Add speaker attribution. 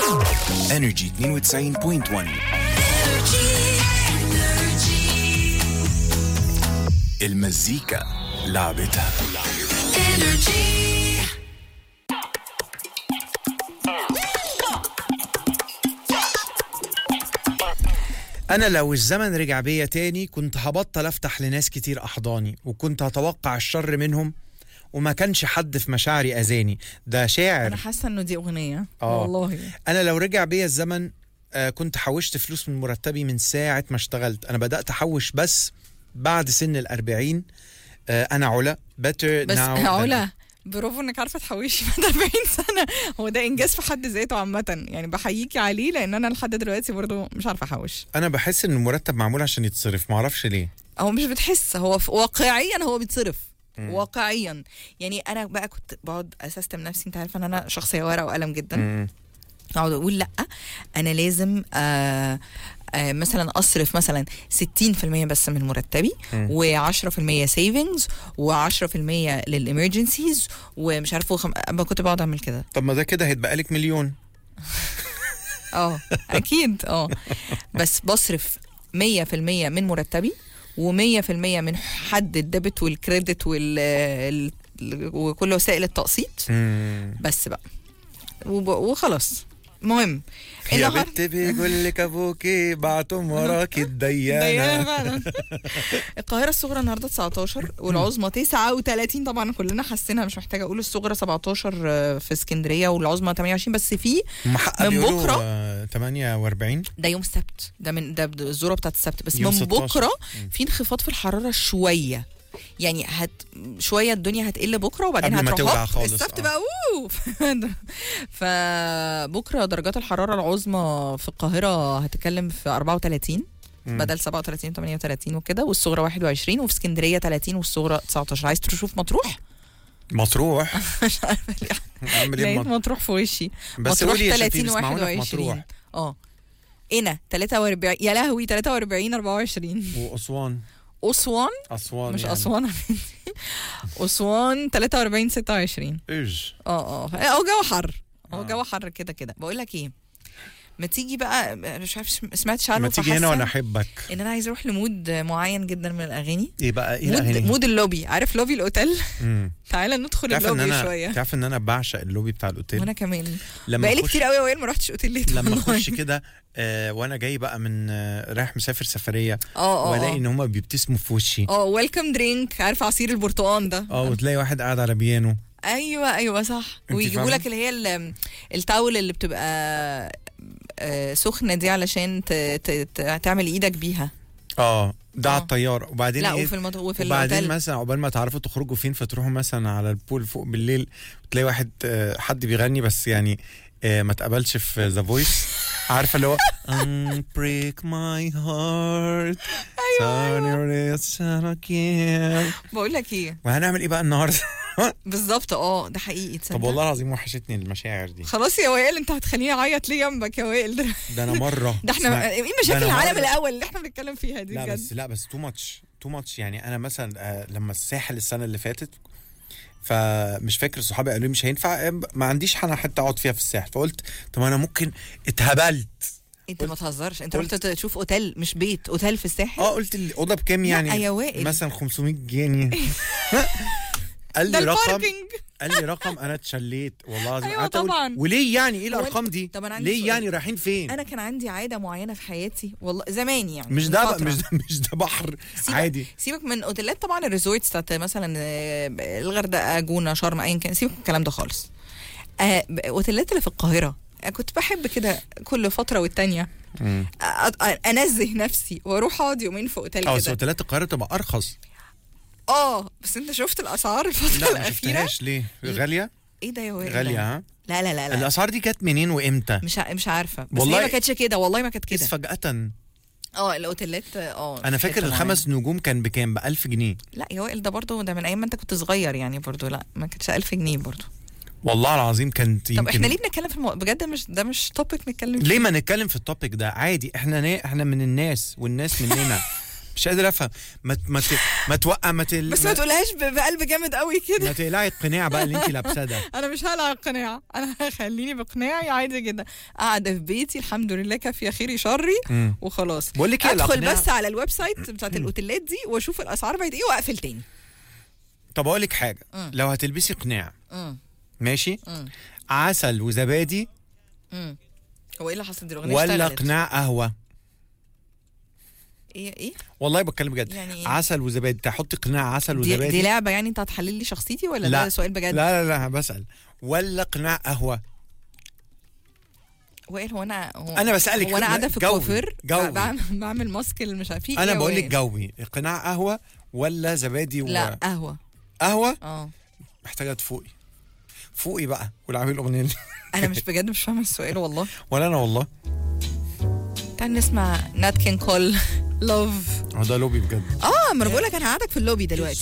Speaker 1: انرجي 92.1 المزيكا لعبتها
Speaker 2: انا لو الزمن رجع بيا تاني كنت هبطل افتح لناس كتير احضاني وكنت هتوقع الشر منهم وما كانش حد في مشاعري اذاني ده
Speaker 3: انا
Speaker 2: شاعر
Speaker 3: حاسه انه دي اغنيه
Speaker 2: آه.
Speaker 3: والله
Speaker 2: انا لو رجع بيا الزمن آه كنت حوشت فلوس من مرتبي من ساعة ما اشتغلت انا بدأت احوش بس بعد سن الأربعين آه انا علا better
Speaker 3: بس
Speaker 2: now
Speaker 3: يا
Speaker 2: than-
Speaker 3: علا برافو انك عارفه تحوشي بعد 40 سنه هو ده انجاز في حد ذاته عامه يعني بحييكي عليه لان انا لحد دلوقتي برضو مش عارفه احوش
Speaker 2: انا بحس ان المرتب معمول عشان يتصرف معرفش ليه
Speaker 3: هو مش بتحس هو في واقعيا هو بيتصرف واقعيا يعني انا بقى كنت بقعد اسستم نفسي انت عارفه ان انا شخصيه ورقه وقلم جدا
Speaker 2: مم.
Speaker 3: اقعد اقول لا انا لازم آه آه مثلا اصرف مثلا 60% بس من مرتبي و10% سيفنجز و10% للامرجنسيز ومش عارفه وخم... أما كنت بقعد اعمل كده
Speaker 2: طب ما ده كده هيتبقى لك مليون
Speaker 3: اه اكيد اه بس بصرف 100% من مرتبي و100% من حد الديبت والكريدت وال ال- وكل وسائل التقسيط
Speaker 2: مم.
Speaker 3: بس بقى وب... وخلاص المهم
Speaker 2: يا
Speaker 3: النهار-
Speaker 2: بنت بيقول لك ابوكي بعتم وراك
Speaker 3: ضيقة
Speaker 2: الديانه
Speaker 3: فعلا القاهرة الصغرى النهارده 19 والعظمى 39 طبعا كلنا حاسينها مش محتاجة اقول الصغرى 17 في اسكندرية والعظمى 28 بس في
Speaker 2: هم حق
Speaker 3: من
Speaker 2: بيقولوا
Speaker 3: بكرة؟
Speaker 2: آه، 48
Speaker 3: ده يوم السبت ده من ده الذروة بتاعت السبت بس
Speaker 2: يوم
Speaker 3: من
Speaker 2: 16.
Speaker 3: بكرة في انخفاض في الحرارة شوية يعني هت شويه الدنيا هتقل بكره وبعدين
Speaker 2: قبل ما
Speaker 3: هتروح
Speaker 2: تولع
Speaker 3: هوب،
Speaker 2: خالص،
Speaker 3: السبت
Speaker 2: آه.
Speaker 3: بقى اوه فبكره درجات الحراره العظمى في القاهره هتتكلم في 34
Speaker 2: مم.
Speaker 3: بدل 37 38 وكده والصغرى 21 وفي اسكندريه 30 والصغرى 19 عايز تشوف مطروح
Speaker 2: مطروح
Speaker 3: مش عارفه ليه
Speaker 2: اعمل ايه
Speaker 3: لقيت
Speaker 2: بمطروح؟
Speaker 3: مطروح في وشي
Speaker 2: بس
Speaker 3: مطروح
Speaker 2: قولي يا
Speaker 3: 30
Speaker 2: شفيق بيسمعونا في
Speaker 3: 21
Speaker 2: مطروح
Speaker 3: اه هنا 43 يا لهوي 43 24
Speaker 2: واسوان
Speaker 3: اسوان
Speaker 2: اسوان
Speaker 3: مش
Speaker 2: يعني.
Speaker 3: اسوان اسوان 43 26
Speaker 2: ايش
Speaker 3: اه اه هو جو حر هو
Speaker 2: آه.
Speaker 3: جو حر كده كده بقول لك ايه ما تيجي بقى مش عارف سمعت شعله
Speaker 2: ما تيجي هنا وانا احبك
Speaker 3: ان انا عايز اروح لمود معين جدا من الاغاني
Speaker 2: ايه بقى ايه
Speaker 3: مود,
Speaker 2: الاغاني
Speaker 3: مود اللوبي عارف لوبي الاوتيل
Speaker 2: مم.
Speaker 3: تعالى ندخل
Speaker 2: تعرف ان
Speaker 3: اللوبي
Speaker 2: انا
Speaker 3: شويه
Speaker 2: تعرف ان انا بعشق اللوبي بتاع الاوتيل
Speaker 3: وانا كمان
Speaker 2: لما
Speaker 3: بقالي
Speaker 2: أخش-
Speaker 3: كتير قوي قوي ما رحتش اوتيل ليه
Speaker 2: لما
Speaker 3: والله.
Speaker 2: اخش كده آه وانا جاي بقى من آه رايح مسافر سفريه
Speaker 3: اه اه
Speaker 2: والاقي
Speaker 3: اه
Speaker 2: ان هم بيبتسموا في وشي
Speaker 3: اه ويلكم درينك عارف عصير البرتقال ده
Speaker 2: اه وتلاقي واحد قاعد على بيانو
Speaker 3: ايوه ايوه صح
Speaker 2: انتي
Speaker 3: ويجيبوا
Speaker 2: فاهمة؟
Speaker 3: لك اللي هي ال- التاول اللي بتبقى آه، سخنه دي علشان ت- ت- ت- تعمل ايدك بيها
Speaker 2: اه ده على
Speaker 3: آه.
Speaker 2: الطياره وبعدين
Speaker 3: لا
Speaker 2: إيه؟
Speaker 3: وفي المط... وفي
Speaker 2: وبعدين
Speaker 3: الاوتيل
Speaker 2: مثلا عقبال ما تعرفوا تخرجوا فين فتروحوا مثلا على البول فوق بالليل وتلاقي واحد آه، حد بيغني بس يعني آه، ما اتقبلش في ذا فويس عارفه اللي هو unbreak my heart ايوه ايوه
Speaker 3: بقول لك ايه
Speaker 2: وهنعمل ايه بقى النهارده
Speaker 3: بالظبط اه ده حقيقي تصدق
Speaker 2: طب والله العظيم وحشتني المشاعر دي
Speaker 3: خلاص يا وائل انت هتخليني اعيط ليه جنبك يا وائل ده,
Speaker 2: ده انا مره
Speaker 3: ده احنا
Speaker 2: اسمع-
Speaker 3: ايه
Speaker 2: ده
Speaker 3: مشاكل
Speaker 2: أنا
Speaker 3: العالم
Speaker 2: مرة-
Speaker 3: الاول اللي احنا بنتكلم فيها دي
Speaker 2: لا
Speaker 3: بجد
Speaker 2: بس لا بس تو ماتش تو ماتش يعني انا مثلا آه، لما الساحل السنه اللي فاتت فمش فاكر صحابي قالوا لي مش هينفع آه، ما عنديش انا حته اقعد فيها في الساحل فقلت طب انا ممكن اتهبلت
Speaker 3: انت ما تهزرش انت
Speaker 2: قلت-
Speaker 3: رحت تشوف اوتيل مش بيت اوتيل في الساحل
Speaker 2: اه قلت الاوضه بكام
Speaker 3: لا
Speaker 2: يعني
Speaker 3: يا وائل.
Speaker 2: مثلا 500 جنيه قال
Speaker 3: ده
Speaker 2: لي رقم
Speaker 3: الباركينج
Speaker 2: قال لي رقم انا اتشليت والله العظيم
Speaker 3: أيوة
Speaker 2: قعدت أقول
Speaker 3: طبعا.
Speaker 2: وليه يعني ايه
Speaker 3: هو
Speaker 2: الارقام
Speaker 3: أنت-
Speaker 2: دي
Speaker 3: طب أنا عندي
Speaker 2: ليه
Speaker 3: سؤال.
Speaker 2: يعني رايحين فين
Speaker 3: انا كان عندي عاده معينه في حياتي والله زمان يعني
Speaker 2: مش
Speaker 3: من
Speaker 2: ده
Speaker 3: فترة.
Speaker 2: مش ده مش ده بحر
Speaker 3: سيبك-
Speaker 2: عادي
Speaker 3: سيبك من اوتيلات طبعا الريزورتس بتاعت مثلا آه، الغردقه جونه شرم ايا كان سيبك من الكلام ده خالص آه، ب- اوتيلات اللي في القاهره آه، كنت بحب كده كل فتره والتانيه
Speaker 2: مم.
Speaker 3: أ- أ- انزه نفسي واروح اقعد يومين في اوتيل
Speaker 2: اه بس
Speaker 3: كده
Speaker 2: اوتيلات القاهره تبقى ارخص
Speaker 3: اه بس انت شفت الاسعار الفتره
Speaker 2: لا ما
Speaker 3: الاخيره
Speaker 2: شفتهاش ليه غاليه
Speaker 3: ايه ده يا وائل ده؟
Speaker 2: غاليه ها
Speaker 3: لا لا لا لا
Speaker 2: الاسعار دي كانت منين وامتى
Speaker 3: مش ع- مش عارفه بس
Speaker 2: والله-
Speaker 3: هي ما كانتش كده والله ما كانت
Speaker 2: كده
Speaker 3: كده
Speaker 2: فجاه
Speaker 3: اه الاوتيلات اه
Speaker 2: انا
Speaker 3: في
Speaker 2: فاكر
Speaker 3: حتة
Speaker 2: الخمس نجوم كان بكام ب 1000 جنيه
Speaker 3: معينة. لا يا وائل ده برضه ده من ايام ما انت كنت صغير يعني برضه لا ما كانتش 1000 جنيه برضه
Speaker 2: والله العظيم كانت
Speaker 3: طب
Speaker 2: يمكن
Speaker 3: احنا ليه بنتكلم في المو... بجد مش ده مش توبيك نتكلم فيه
Speaker 2: ليه ما نتكلم في التوبيك ده عادي احنا نا... احنا من الناس والناس مننا مش قادر افهم ما ت- ما ت- ما توقع ما تل...
Speaker 3: بس ما تقولهاش ب- بقلب جامد قوي كده
Speaker 2: ما تقلعي القناع بقى اللي انت لابساه ده
Speaker 3: انا مش هقلع القناع انا هخليني بقناعي عادي جدا قاعده في بيتي الحمد لله كافيه خيري شري
Speaker 2: مم.
Speaker 3: وخلاص
Speaker 2: بقول لك ايه
Speaker 3: ادخل
Speaker 2: الأقنعة-
Speaker 3: بس على الويب سايت بتاعت الاوتيلات دي واشوف الاسعار بقت ايه واقفل تاني
Speaker 2: طب اقول لك حاجه
Speaker 3: مم.
Speaker 2: لو هتلبسي قناع
Speaker 3: مم.
Speaker 2: ماشي
Speaker 3: مم.
Speaker 2: عسل وزبادي
Speaker 3: مم. هو ايه اللي حصل دي الاغنيه
Speaker 2: ولا
Speaker 3: اشتغلت.
Speaker 2: قناع قهوه
Speaker 3: ايه ايه
Speaker 2: والله بتكلم بجد
Speaker 3: يعني إيه؟
Speaker 2: عسل وزبادي تحطي قناع عسل
Speaker 3: دي,
Speaker 2: وزبادي
Speaker 3: دي لعبه يعني انت هتحلل لي شخصيتي ولا
Speaker 2: لا.
Speaker 3: ده سؤال بجد
Speaker 2: لا لا لا بسال ولا قناع قهوه
Speaker 3: وائل هو انا هو
Speaker 2: أنا بسألك،
Speaker 3: هو انا قاعده في
Speaker 2: جاوبي،
Speaker 3: الكوافير
Speaker 2: جاوبي.
Speaker 3: بعمل, بعمل ماسك اللي مش عارف فيه
Speaker 2: انا
Speaker 3: إيه
Speaker 2: بقول لك
Speaker 3: وائل؟
Speaker 2: جاوبي قناع قهوه ولا زبادي و...
Speaker 3: لا قهوه
Speaker 2: قهوه
Speaker 3: اه
Speaker 2: محتاجه تفوقي فوقي بقى والعبي الاغنيه دي
Speaker 3: انا مش بجد مش فاهمه السؤال والله
Speaker 2: ولا انا والله
Speaker 3: تعال نسمع نات كان كول لوف
Speaker 2: هو ده لوبي بجد
Speaker 3: اه ما انا بقول لك انا قاعدك في اللوبي دلوقتي